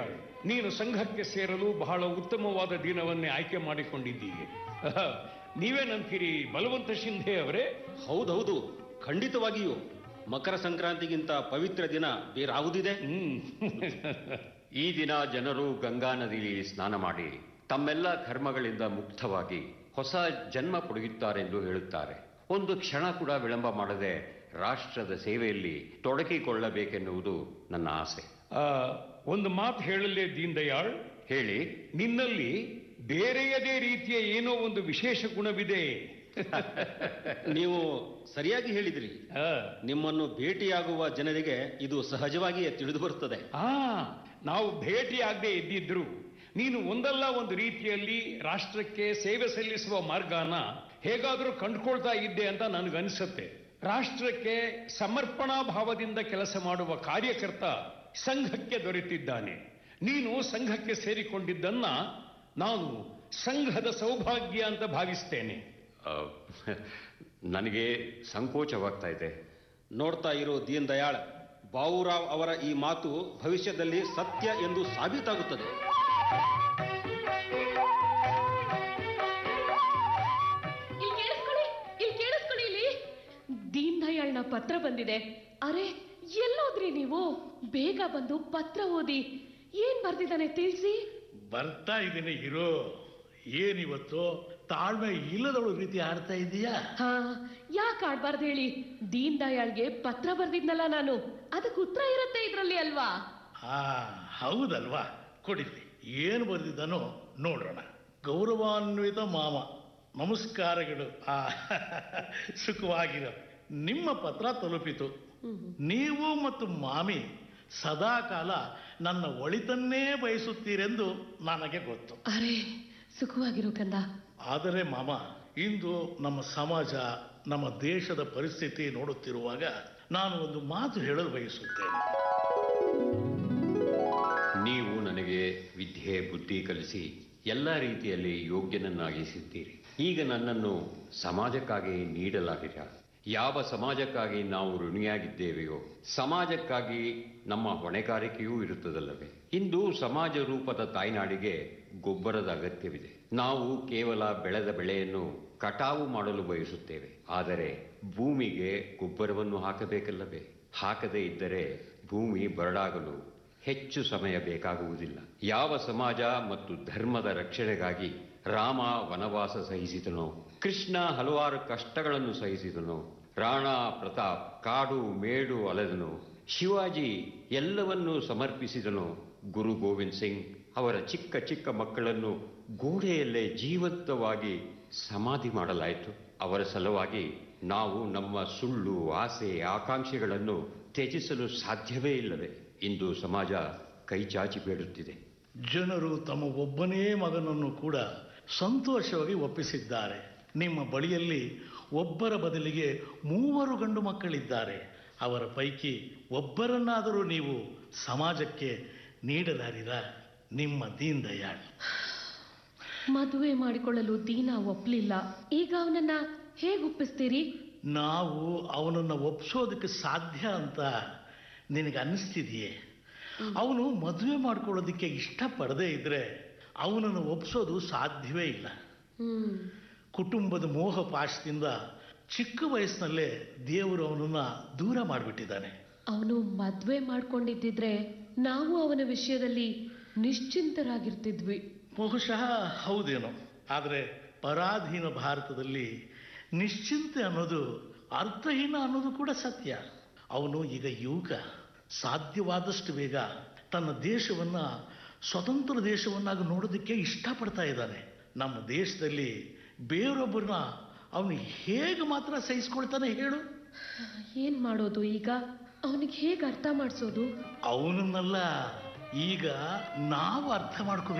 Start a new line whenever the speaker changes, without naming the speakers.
ದಯಾಳ್ ನೀನು ಸಂಘಕ್ಕೆ ಸೇರಲು ಬಹಳ ಉತ್ತಮವಾದ ದಿನವನ್ನೇ ಆಯ್ಕೆ ಮಾಡಿಕೊಂಡಿದ್ದೀರಿ ಅಹ, ನೀವೇನಂತೀರಿ ಬಲವಂತ ಶಿಂಧೆ ಅವರೇ
ಹೌದೌದು ಖಂಡಿತವಾಗಿಯೂ ಮಕರ ಸಂಕ್ರಾಂತಿಗಿಂತ ಪವಿತ್ರ ದಿನ ಬೇರಾವುದಿದೆ
ಹ್ಮ್
ಈ ದಿನ ಜನರು ಗಂಗಾ ನದಿಯಲ್ಲಿ ಸ್ನಾನ ಮಾಡಿ ತಮ್ಮೆಲ್ಲ ಕರ್ಮಗಳಿಂದ ಮುಕ್ತವಾಗಿ ಹೊಸ ಜನ್ಮ ಪಡೆಯುತ್ತಾರೆಂದು ಹೇಳುತ್ತಾರೆ ಒಂದು ಕ್ಷಣ ಕೂಡ ವಿಳಂಬ ಮಾಡದೆ ರಾಷ್ಟ್ರದ ಸೇವೆಯಲ್ಲಿ ತೊಡಗಿಕೊಳ್ಳಬೇಕೆನ್ನುವುದು ನನ್ನ ಆಸೆ
ಆ, ಒಂದು ಮಾತು ಹೇಳಲೇ ದೀನ್ ದಯಾಳ್
ಹೇಳಿ
ನಿನ್ನಲ್ಲಿ ಬೇರೆಯದೇ ರೀತಿಯ ಏನೋ ಒಂದು ವಿಶೇಷ ಗುಣವಿದೆ
ನೀವು ಸರಿಯಾಗಿ ಹೇಳಿದಿರಿ
ಆ,
ನಿಮ್ಮನ್ನು ಭೇಟಿಯಾಗುವ ಜನರಿಗೆ ಇದು ಸಹಜವಾಗಿಯೇ ತಿಳಿದು ಬರುತ್ತದೆ
ಆ ನಾವು ಭೇಟಿಯಾಗದೆ ಇದ್ದಿದ್ರು ನೀನು ಒಂದಲ್ಲ ಒಂದು ರೀತಿಯಲ್ಲಿ ರಾಷ್ಟ್ರಕ್ಕೆ ಸೇವೆ ಸಲ್ಲಿಸುವ ಮಾರ್ಗನ ಹೇಗಾದರೂ ಕಂಡುಕೊಳ್ತಾ ಇದ್ದೆ ಅಂತ ನನಗನ್ಸುತ್ತೆ ರಾಷ್ಟ್ರಕ್ಕೆ ಸಮರ್ಪಣಾ ಭಾವದಿಂದ ಕೆಲಸ ಮಾಡುವ ಕಾರ್ಯಕರ್ತ ಸಂಘಕ್ಕೆ ದೊರೆತಿದ್ದಾನೆ ನೀನು ಸಂಘಕ್ಕೆ ಸೇರಿಕೊಂಡಿದ್ದನ್ನ ನಾನು ಸಂಘದ ಸೌಭಾಗ್ಯ ಅಂತ ಭಾವಿಸ್ತೇನೆ
ಆ, ನನಗೆ ಸಂಕೋಚವಾಗ್ತಾ ಇದೆ
ನೋಡ್ತಾ ಇರೋ ದೀನ್ ದಯಾಳ್ ಬಾವುರಾವ್ ಅವರ ಈ ಮಾತು ಭವಿಷ್ಯದಲ್ಲಿ ಸತ್ಯ ಎಂದು ಸಾಬೀತಾಗುತ್ತದೆ
ಇಲ್ಲಿ ಕೇಳಿಸ್ಕೊಳ್ಳಿ ಇಲ್ಲಿ ಕೇಳಿಸ್ಕೊಳ್ಳಿ ಇಲ್ಲಿ ದೀನ್ ದಯಾಳ್ನ ಪತ್ರ ಬಂದಿದೆ ಅರೆ ಎಲ್ಲೋದ್ರಿ ನೀವು ಬೇಗ ಬಂದು ಪತ್ರ ಓದಿ ಏನ್ ಬರ್ದಿದ್ದಾನೆ ತಿಳಿಸಿ
ಬರ್ತಾ ಇದ್ದೀನಿ ಇರೋ ಏನಿವತ್ತು ತಾಳ್ಮೆ ಇಲ್ಲದವಳು ರೀತಿ ಆಡ್ತಾ ಇದೀಯಾ
ಹಾ ಯಾಕೆ ಆಡ್ಬಾರ್ದು ಹೇಳಿ ದೀನ್ ದಯಾಳ್ಗೆ ಪತ್ರ ಬರ್ದಿದ್ನಲ್ಲ ನಾನು ಅದಕ್ಕೆ ಉತ್ತರ ಇರುತ್ತೆ ಇದ್ರಲ್ಲಿ ಅಲ್ವಾ
ಹಾ ಹೌದಲ್ವಾ ಕೊಡಿಲಿ ಏನು ಬರೆದಿದ್ದಾನೋ ನೋಡೋಣ ಗೌರವಾನ್ವಿತ ಮಾಮ ನಮಸ್ಕಾರಗಳು ಆ ಸುಖವಾಗಿರೋ ನಿಮ್ಮ ಪತ್ರ ತಲುಪಿತು ನೀವು ಮತ್ತು ಮಾಮಿ ಸದಾಕಾಲ ನನ್ನ ಒಳಿತನ್ನೇ ಬಯಸುತ್ತೀರೆಂದು ನನಗೆ ಗೊತ್ತು
ಅರೆ ಸುಖವಾಗಿರು ಕಂದ
ಆದರೆ ಮಾಮ ಇಂದು ನಮ್ಮ ಸಮಾಜ ನಮ್ಮ ದೇಶದ ಪರಿಸ್ಥಿತಿ ನೋಡುತ್ತಿರುವಾಗ ನಾನು ಒಂದು ಮಾತು ಹೇಳಲು ಬಯಸುತ್ತೇನೆ
ನೀವು ನನಗೆ ವಿದ್ಯೆ ಬುದ್ಧಿ ಕಲಿಸಿ ಎಲ್ಲ ರೀತಿಯಲ್ಲಿ ಯೋಗ್ಯನನ್ನಾಗಿಸಿದ್ದೀರಿ ಈಗ ನನ್ನನ್ನು ಸಮಾಜಕ್ಕಾಗಿ ನೀಡಲಾಗಿರ ಯಾವ ಸಮಾಜಕ್ಕಾಗಿ ನಾವು ಋಣಿಯಾಗಿದ್ದೇವೆಯೋ ಸಮಾಜಕ್ಕಾಗಿ ನಮ್ಮ ಹೊಣೆಗಾರಿಕೆಯೂ ಇರುತ್ತದಲ್ಲವೇ ಇಂದು ಸಮಾಜ ರೂಪದ ತಾಯ್ನಾಡಿಗೆ ಗೊಬ್ಬರದ ಅಗತ್ಯವಿದೆ ನಾವು ಕೇವಲ ಬೆಳೆದ ಬೆಳೆಯನ್ನು ಕಟಾವು ಮಾಡಲು ಬಯಸುತ್ತೇವೆ ಆದರೆ ಭೂಮಿಗೆ ಗೊಬ್ಬರವನ್ನು ಹಾಕಬೇಕಲ್ಲವೇ ಹಾಕದೇ ಇದ್ದರೆ ಭೂಮಿ ಬರಡಾಗಲು ಹೆಚ್ಚು ಸಮಯ ಬೇಕಾಗುವುದಿಲ್ಲ ಯಾವ ಸಮಾಜ ಮತ್ತು ಧರ್ಮದ ರಕ್ಷಣೆಗಾಗಿ ರಾಮ ವನವಾಸ ಸಹಿಸಿದನೋ ಕೃಷ್ಣ ಹಲವಾರು ಕಷ್ಟಗಳನ್ನು ಸಹಿಸಿದನೋ ರಾಣಾ ಪ್ರತಾಪ್ ಕಾಡು ಮೇಡು ಅಲೆದನು ಶಿವಾಜಿ ಎಲ್ಲವನ್ನೂ ಸಮರ್ಪಿಸಿದನು ಗುರು ಗೋವಿಂದ್ ಸಿಂಗ್ ಅವರ ಚಿಕ್ಕ ಚಿಕ್ಕ ಮಕ್ಕಳನ್ನು ಗೋಡೆಯಲ್ಲೇ ಜೀವಂತವಾಗಿ ಸಮಾಧಿ ಮಾಡಲಾಯಿತು ಅವರ ಸಲುವಾಗಿ ನಾವು ನಮ್ಮ ಸುಳ್ಳು ಆಸೆ ಆಕಾಂಕ್ಷೆಗಳನ್ನು ತ್ಯಜಿಸಲು ಸಾಧ್ಯವೇ ಇಲ್ಲವೇ ಇಂದು ಸಮಾಜ ಕೈಚಾಚಿ ಬೇಡುತ್ತಿದೆ
ಜನರು ತಮ್ಮ ಒಬ್ಬನೇ ಮಗನನ್ನು ಕೂಡ ಸಂತೋಷವಾಗಿ ಒಪ್ಪಿಸಿದ್ದಾರೆ ನಿಮ್ಮ ಬಳಿಯಲ್ಲಿ ಒಬ್ಬರ ಬದಲಿಗೆ ಮೂವರು ಗಂಡು ಮಕ್ಕಳಿದ್ದಾರೆ ಅವರ ಪೈಕಿ ಒಬ್ಬರನ್ನಾದರೂ ನೀವು ಸಮಾಜಕ್ಕೆ ನೀಡಲಾರಿರ ನಿಮ್ಮ ದೀನ್ ದಯಾಳ್
ಮದುವೆ ಮಾಡಿಕೊಳ್ಳಲು ದೀನ ಒಪ್ಲಿಲ್ಲ ಈಗ ಅವನನ್ನ ಹೇಗ್ ಒಪ್ಪಿಸ್ತೀರಿ
ನಾವು ಅವನನ್ನು ಒಪ್ಸೋದಕ್ಕೆ ಸಾಧ್ಯ ಅಂತ ನಿನಗೆ ಅನ್ನಿಸ್ತಿದೆಯೇ ಅವನು ಮದುವೆ ಮಾಡ್ಕೊಳ್ಳೋದಕ್ಕೆ ಇಷ್ಟಪಡದೇ ಇದ್ರೆ ಅವನನ್ನು ಒಪ್ಸೋದು ಸಾಧ್ಯವೇ ಇಲ್ಲ
ಹ್ಮ್
ಕುಟುಂಬದ ಮೋಹ ಪಾಶದಿಂದ ಚಿಕ್ಕ ವಯಸ್ಸಿನಲ್ಲೇ ದೇವರು ಅವನನ್ನ ದೂರ ಮಾಡಿಬಿಟ್ಟಿದ್ದಾನೆ
ಅವನು ಮದ್ವೆ ಮಾಡ್ಕೊಂಡಿದ್ದಿದ್ರೆ ನಾವು ಅವನ ವಿಷಯದಲ್ಲಿ ನಿಶ್ಚಿಂತರಾಗಿರ್ತಿದ್ವಿ
ಬಹುಶಃ ಹೌದೇನೋ ಆದರೆ ಪರಾಧೀನ ಭಾರತದಲ್ಲಿ ನಿಶ್ಚಿಂತೆ ಅನ್ನೋದು ಅರ್ಥಹೀನ ಅನ್ನೋದು ಕೂಡ ಸತ್ಯ ಅವನು ಈಗ ಯುವಕ ಸಾಧ್ಯವಾದಷ್ಟು ಬೇಗ ತನ್ನ ದೇಶವನ್ನ ಸ್ವತಂತ್ರ ದೇಶವನ್ನಾಗಿ ನೋಡೋದಕ್ಕೆ ಇಷ್ಟಪಡ್ತಾ ಇದ್ದಾನೆ ನಮ್ಮ ದೇಶದಲ್ಲಿ ಬೇರೊಬ್ಬರನ್ನ ಅವನು ಹೇಗೆ ಮಾತ್ರ ಸಹಿಸ್ಕೊಳ್ತಾನೆ ಹೇಳು
ಏನ್ ಮಾಡೋದು ಈಗ ಅವನಿಗೆ ಹೇಗೆ ಅರ್ಥ ಮಾಡಿಸೋದು
ಅವನನ್ನೆಲ್ಲ ಈಗ ನಾವು ಅರ್ಥ ಮಾಡ್ಕೋಬೇಕು